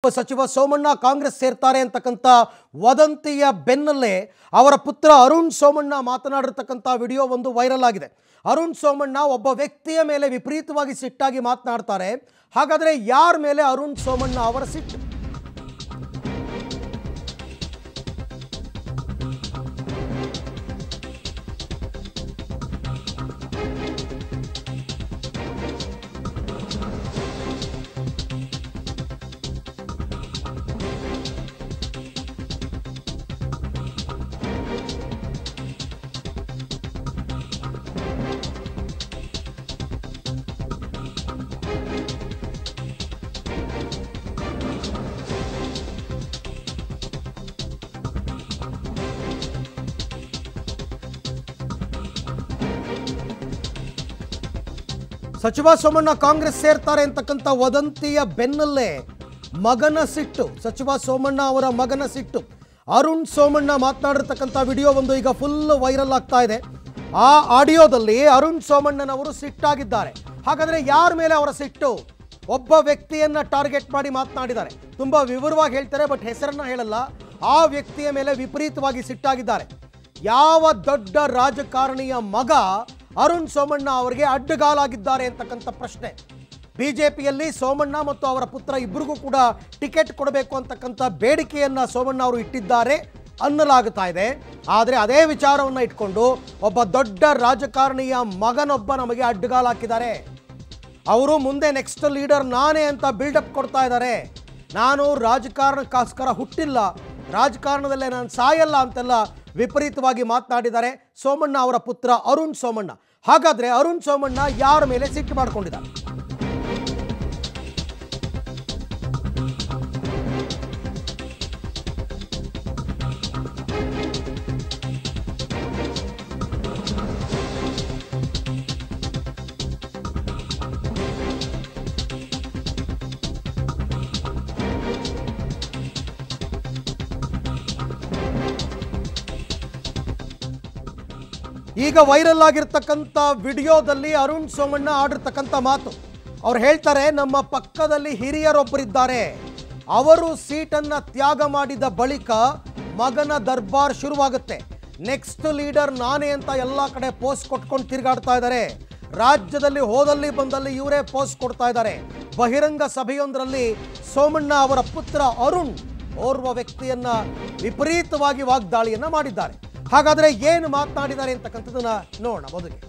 ಸಚಿವ ಸೋಮಣ್ಣ ಕಾಂಗ್ರೆಸ್ ಸೇರ್ತಾರೆ ಅಂತಕ್ಕಂಥ ವದಂತಿಯ ಬೆನ್ನಲ್ಲೇ ಅವರ ಪುತ್ರ ಅರುಣ್ ಸೋಮಣ್ಣ ಮಾತನಾಡಿರ್ತಕ್ಕಂಥ ವಿಡಿಯೋ ಒಂದು ವೈರಲ್ ಆಗಿದೆ ಅರುಣ್ ಸೋಮಣ್ಣ ಒಬ್ಬ ವ್ಯಕ್ತಿಯ ಮೇಲೆ ವಿಪರೀತವಾಗಿ ಸಿಟ್ಟಾಗಿ ಮಾತನಾಡ್ತಾರೆ ಹಾಗಾದರೆ ಯಾರ ಮೇಲೆ ಅರುಣ್ ಸೋಮಣ್ಣ ಅವರ ಸಿಟ್ಟು ಸಚಿವ ಸೋಮಣ್ಣ ಕಾಂಗ್ರೆಸ್ ಸೇರ್ತಾರೆ ಅಂತಕ್ಕಂಥ ವದಂತಿಯ ಬೆನ್ನಲ್ಲೇ ಮಗನ ಸಿಟ್ಟು ಸಚಿವ ಸೋಮಣ್ಣ ಅವರ ಮಗನ ಸಿಟ್ಟು ಅರುಣ್ ಸೋಮಣ್ಣ ಮಾತನಾಡಿರ್ತಕ್ಕಂಥ ವಿಡಿಯೋ ಒಂದು ಈಗ ಫುಲ್ ವೈರಲ್ ಆಗ್ತಾ ಇದೆ ಆ ಆಡಿಯೋದಲ್ಲಿ ಅರುಣ್ ಸೋಮಣ್ಣನವರು ಸಿಟ್ಟಾಗಿದ್ದಾರೆ ಹಾಗಾದ್ರೆ ಯಾರ ಮೇಲೆ ಅವರ ಸಿಟ್ಟು ಒಬ್ಬ ವ್ಯಕ್ತಿಯನ್ನ ಟಾರ್ಗೆಟ್ ಮಾಡಿ ಮಾತನಾಡಿದ್ದಾರೆ ತುಂಬಾ ವಿವರವಾಗಿ ಹೇಳ್ತಾರೆ ಬಟ್ ಹೆಸರನ್ನ ಹೇಳಲ್ಲ ಆ ವ್ಯಕ್ತಿಯ ಮೇಲೆ ವಿಪರೀತವಾಗಿ ಸಿಟ್ಟಾಗಿದ್ದಾರೆ ಯಾವ ದೊಡ್ಡ ರಾಜಕಾರಣಿಯ ಮಗ ಅರುಣ್ ಸೋಮಣ್ಣ ಅವರಿಗೆ ಅಡ್ಡಗಾಲಾಗಿದ್ದಾರೆ ಅಂತಕ್ಕಂಥ ಪ್ರಶ್ನೆ ಬಿಜೆಪಿಯಲ್ಲಿ ಸೋಮಣ್ಣ ಮತ್ತು ಅವರ ಪುತ್ರ ಇಬ್ಬರಿಗೂ ಕೂಡ ಟಿಕೆಟ್ ಕೊಡಬೇಕು ಅಂತಕ್ಕಂಥ ಬೇಡಿಕೆಯನ್ನ ಸೋಮಣ್ಣ ಅವರು ಇಟ್ಟಿದ್ದಾರೆ ಅನ್ನಲಾಗುತ್ತಾ ಇದೆ ಆದರೆ ಅದೇ ವಿಚಾರವನ್ನು ಇಟ್ಕೊಂಡು ಒಬ್ಬ ದೊಡ್ಡ ರಾಜಕಾರಣಿಯ ಮಗನೊಬ್ಬ ನಮಗೆ ಅಡ್ಡಗಾಲ ಹಾಕಿದ್ದಾರೆ ಅವರು ಮುಂದೆ ನೆಕ್ಸ್ಟ್ ಲೀಡರ್ ನಾನೇ ಅಂತ ಬಿಲ್ಡಪ್ ಕೊಡ್ತಾ ಇದ್ದಾರೆ ನಾನು ರಾಜಕಾರಣಕ್ಕೋಸ್ಕರ ಹುಟ್ಟಿಲ್ಲ ರಾಜಕಾರಣದಲ್ಲೇ ನಾನು ಸಾಯಲ್ಲ ಅಂತೆಲ್ಲ ವಿಪರೀತವಾಗಿ ಮಾತನಾಡಿದ್ದಾರೆ ಸೋಮಣ್ಣ ಅವರ ಪುತ್ರ ಅರುಣ್ ಸೋಮಣ್ಣ ಹಾಗಾದ್ರೆ ಅರುಣ್ ಸೋಮಣ್ಣ ಯಾರ ಮೇಲೆ ಸಿಟ್ಟು ಮಾಡ್ಕೊಂಡಿದ್ದಾರೆ ಈಗ ವೈರಲ್ ಆಗಿರ್ತಕ್ಕಂಥ ವಿಡಿಯೋದಲ್ಲಿ ಅರುಣ್ ಸೋಮಣ್ಣ ಆಡಿರ್ತಕ್ಕಂಥ ಮಾತು ಅವ್ರು ಹೇಳ್ತಾರೆ ನಮ್ಮ ಪಕ್ಕದಲ್ಲಿ ಹಿರಿಯರೊಬ್ಬರಿದ್ದಾರೆ ಅವರು ಸೀಟನ್ನ ತ್ಯಾಗ ಮಾಡಿದ ಬಳಿಕ ಮಗನ ದರ್ಬಾರ್ ಶುರುವಾಗುತ್ತೆ ನೆಕ್ಸ್ಟ್ ಲೀಡರ್ ನಾನೇ ಅಂತ ಎಲ್ಲ ಕಡೆ ಪೋಸ್ಟ್ ಕೊಟ್ಕೊಂಡು ತಿರುಗಾಡ್ತಾ ಇದ್ದಾರೆ ರಾಜ್ಯದಲ್ಲಿ ಹೋದಲ್ಲಿ ಬಂದಲ್ಲಿ ಇವರೇ ಪೋಸ್ಟ್ ಕೊಡ್ತಾ ಇದ್ದಾರೆ ಬಹಿರಂಗ ಸಭೆಯೊಂದರಲ್ಲಿ ಸೋಮಣ್ಣ ಅವರ ಪುತ್ರ ಅರುಣ್ ಓರ್ವ ವ್ಯಕ್ತಿಯನ್ನ ವಿಪರೀತವಾಗಿ ವಾಗ್ದಾಳಿಯನ್ನ ಮಾಡಿದ್ದಾರೆ ಹಾಗಾದ್ರೆ ಏನು ಮಾತನಾಡಿದ್ದಾರೆ ಅಂತಕ್ಕಂಥದ್ದನ್ನ ನೋಡೋಣ ಮೊದಲಿಗೆ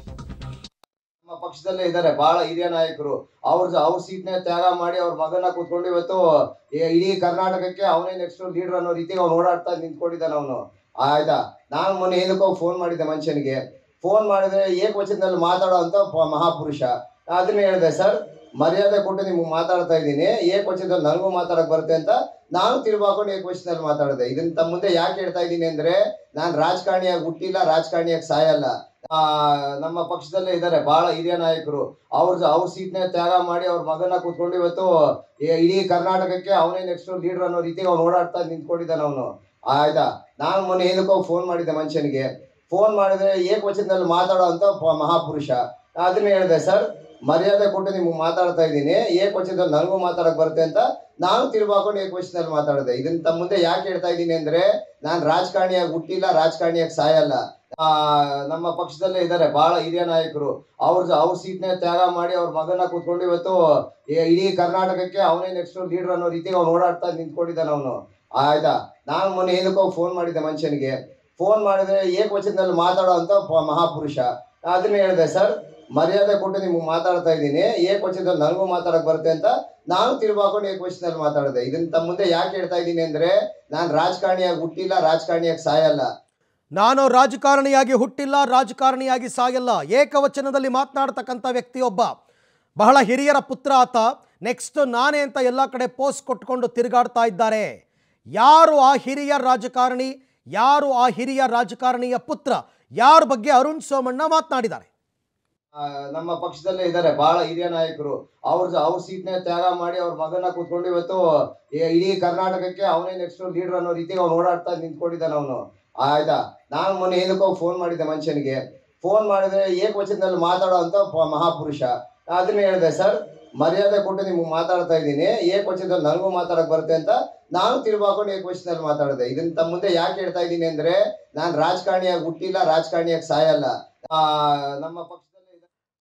ನಮ್ಮ ಪಕ್ಷದಲ್ಲೇ ಇದ್ದಾರೆ ಬಹಳ ಹಿರಿಯ ನಾಯಕರು ಅವ್ರ ಅವ್ರ ಸೀಟ್ನ ತ್ಯಾಗ ಮಾಡಿ ಅವ್ರ ಮಗನ ಕೂತ್ಕೊಂಡು ಇವತ್ತು ಈ- ಇಡೀ ಕರ್ನಾಟಕಕ್ಕೆ ಅವನೇ ನೆಕ್ಸ್ಟ್ ಲೀಡರ್ ಅನ್ನೋ ರೀತಿಗೆ ಅವ್ನು ಓಡಾಡ್ತಾ ನಿಂತ್ಕೊಂಡಿದ್ದಾನೆ ಅವನು ಆಯ್ತಾ ನಾನು ಮೊನ್ನೆ ಏನಕ್ಕೋ ಫೋನ್ ಮಾಡಿದ್ದೆ ಮನುಷ್ಯನಿಗೆ ಫೋನ್ ಮಾಡಿದ್ರೆ ಏಕವಚನದಲ್ಲಿ ಮಾತಾಡೋ ಅಂತ ಪ- ಮಹಾಪುರುಷ ಅದನ್ನ ಹೇಳಿದೆ ಸರ್ ಮರ್ಯಾದೆ ಕೊಟ್ಟು ನಿಮ್ಗೆ ಮಾತಾಡ್ತಾ ಇದ್ದೀನಿ ಏಕವಚನದಲ್ಲಿ ನನಗೂ ಮಾತಾಡಕ್ ಬರುತ್ತೆ ಅಂತ ನಾನು ತಿಳ್ಬಾಕೊಂಡು ಏಕವಚನದಲ್ಲಿ ಮಾತಾಡಿದೆ ಇದನ್ನ ತಮ್ಮ ಮುಂದೆ ಯಾಕೆ ಹೇಳ್ತಾ ಇದ್ದೀನಿ ಅಂದ್ರೆ ನಾನು ರಾಜಕಾರಣಿಯಾಗಿ ಹುಟ್ಟಿಲ್ಲ ರಾಜಕಾರಣಿಯಾಗಿ ಸಾಯಲ್ಲ ಆ, ನಮ್ಮ ಪಕ್ಷದಲ್ಲೇ ಇದ್ದಾರೆ ಬಹಳ ಹಿರಿಯ ನಾಯಕರು ಅವ್ರ ಅವ್ರ ಸೀಟ್ನ ತ್ಯಾಗ ಮಾಡಿ ಅವ್ರ ಮಗನ ಕೂತ್ಕೊಂಡು ಇವತ್ತು ಈ- ಇಡೀ ಕರ್ನಾಟಕಕ್ಕೆ ಅವನೇ ನೆಕ್ಸ್ಟ್ ಲೀಡರ್ ಅನ್ನೋ ರೀತಿಗೆ ಅವ್ನು ಓಡಾಡ್ತಾ ನಿಂತ್ಕೊಂಡಿದ್ದಾನೆ ಅವನು ಆಯ್ತಾ ನಾನು ಮೊನ್ನೆ ಏನಕ್ಕೋ ಫೋನ್ ಮಾಡಿದ್ದೆ ಮನುಷ್ಯನಿಗೆ ಫೋನ್ ಮಾಡಿದ್ರೆ ಏಕವಚನದಲ್ಲಿ ಮಾತಾಡೋ ಅಂತ ಪ- ಮಹಾಪುರುಷ ಅದನ್ನ ಹೇಳಿದೆ ಸರ್ ಮರ್ಯಾದೆ ಕೊಟ್ಟು ನಿಮ್ಗೆ ಮಾತಾಡ್ತಾ ಇದ್ದೀನಿ ಏಕವಚನದಲ್ಲಿ ನನಗೂ ಮಾತಾಡಕ್ ಬರುತ್ತೆ ಅಂತ ನಾನು ತಿಳ್ಬಾಕೊಂಡು ಏಕವಚನದಲ್ಲಿ ಮಾತಾಡಿದೆ ಇದನ್ನ ತಮ್ಮ ಮುಂದೆ ಯಾಕೆ ಹೇಳ್ತಾ ಇದ್ದೀನಿ ಅಂದ್ರೆ ನಾನು ರಾಜಕಾರಣಿಯಾಗಿ ಹುಟ್ಟಿಲ್ಲ ರಾಜಕಾರಣಿಯಾಗಿ ಸಾಯಲ್ಲ ಆ, ನಮ್ಮ ಪಕ್ಷದಲ್ಲೇ ಇದ್ದಾರೆ ಬಹಳ ಹಿರಿಯ ನಾಯಕರು ಅವ್ರ ಅವ್ರ ಸೀಟ್ನ ತ್ಯಾಗ ಮಾಡಿ ಅವ್ರ ಮಗನ ಕೂತ್ಕೊಂಡು ಇವತ್ತು ಈ- ಇಡೀ ಕರ್ನಾಟಕಕ್ಕೆ ಅವನೇ ನೆಕ್ಸ್ಟ್ ಲೀಡರ್ ಅನ್ನೋ ರೀತಿಗೆ ಅವ್ನು ಓಡಾಡ್ತಾ ನಿಂತ್ಕೊಂಡಿದ್ದಾನೆ ಅವನು ಆಯ್ತಾ ನಾನು ಮೊನ್ನೆ ಏನಕ್ಕೋ ಫೋನ್ ಮಾಡಿದ್ದೆ ಮನುಷ್ಯನಿಗೆ ಫೋನ್ ಮಾಡಿದ್ರೆ ಏಕವಚನದಲ್ಲಿ ಮಾತಾಡೋ ಅಂತ ಪ- ಮಹಾಪುರುಷ ಅದನ್ನ ಹೇಳಿದೆ ಸರ್ ಮರ್ಯಾದೆ ಕೊಟ್ಟು ನಿಮ್ಗೆ ಮಾತಾಡ್ತಾ ಇದ್ದೀನಿ ಏಕವಚನದಲ್ಲಿ ನನಗೂ ಮಾತಾಡಕ್ ಬರುತ್ತೆ ಅಂತ ನಾನು ತಿಳ್ಬಾಕೊಂಡು ಏಕವಚನದಲ್ಲಿ ಮಾತಾಡಿದೆ ಇದನ್ನ ತಮ್ಮ ಮುಂದೆ ಯಾಕೆ ಹೇಳ್ತಾ ಇದ್ದೀನಿ ಅಂದ್ರೆ ನಾನು ರಾಜಕಾರಣಿಯಾಗಿ ಹುಟ್ಟಿಲ್ಲ ರಾಜಕಾರಣಿಯಾಗಿ ಸಾಯಲ್ಲ ನಾನು ರಾಜಕಾರಣಿಯಾಗಿ ಹುಟ್ಟಿಲ್ಲ ರಾಜಕಾರಣಿಯಾಗಿ ಸಾಯಲ್ಲ ಏಕವಚನದಲ್ಲಿ ಮಾತನಾಡ್ತಕ್ಕಂಥ ವ್ಯಕ್ತಿಯೊಬ್ಬ ಬಹಳ ಹಿರಿಯರ ಪುತ್ರ ಆತ ನೆಕ್ಸ್ಟ್ ನಾನೇ ಅಂತ ಎಲ್ಲ ಕಡೆ ಪೋಸ್ಟ್ ಕೊಟ್ಕೊಂಡು ತಿರುಗಾಡ್ತಾ ಇದ್ದಾರೆ ಯಾರು ಆ ಹಿರಿಯ ರಾಜಕಾರಣಿ ಯಾರು ಆ ಹಿರಿಯ ರಾಜಕಾರಣಿಯ ಪುತ್ರ ಯಾರ ಬಗ್ಗೆ ಅರುಣ್ ಸೋಮಣ್ಣ ಮಾತನಾಡಿದ್ದಾರೆ ಆ, ನಮ್ಮ ಪಕ್ಷದಲ್ಲೇ ಇದ್ದಾರೆ ಬಹಳ ಹಿರಿಯ ನಾಯಕರು ಅವ್ರ ಅವ್ರ ಸೀಟ್ನ ತ್ಯಾಗ ಮಾಡಿ ಅವ್ರ ಮಗನ ಕೂತ್ಕೊಂಡು ಇವತ್ತು ಈ- ಇಡೀ ಕರ್ನಾಟಕಕ್ಕೆ ಅವನೇ ನೆಕ್ಸ್ಟ್ ಲೀಡರ್ ಅನ್ನೋ ರೀತಿಗೆ ಅವ್ನು ಓಡಾಡ್ತಾ ನಿಂತ್ಕೊಂಡಿದ್ದಾನೆ ಅವನು ಆಯ್ತಾ ನಾನು ಮೊನ್ನೆ ಏನಕ್ಕೋ ಫೋನ್ ಮಾಡಿದ್ದೆ ಮನುಷ್ಯನಿಗೆ ಫೋನ್ ಮಾಡಿದ್ರೆ ಏಕವಚನದಲ್ಲಿ ಮಾತಾಡೋ ಅಂತ ಪ- ಮಹಾಪುರುಷ ಅದನ್ನ ಹೇಳಿದೆ ಸರ್ ಮರ್ಯಾದೆ ಕೊಟ್ಟು ನಿಮ್ಗೆ ಮಾತಾಡ್ತಾ ಇದ್ದೀನಿ ಏಕವಚನದಲ್ಲಿ ನನಗೂ ಮಾತಾಡಕ್ ಬರುತ್ತೆ ಅಂತ ನಾನು ತಿಳ್ಬಾಕೊಂಡು ಏಕವಚನದಲ್ಲಿ ಮಾತಾಡಿದೆ ಇದನ್ನ ತಮ್ಮ ಮುಂದೆ ಯಾಕೆ ಹೇಳ್ತಾ ಇದ್ದೀನಿ ಅಂದ್ರೆ ನಾನು ರಾಜಕಾರಣಿಯಾಗಿ ಹುಟ್ಟಿಲ್ಲ ರಾಜಕಾರಣಿಯಾಗಿ ಸಾಯಲ್ಲ ಆ, ನಮ್ಮ ಪಕ್ಷ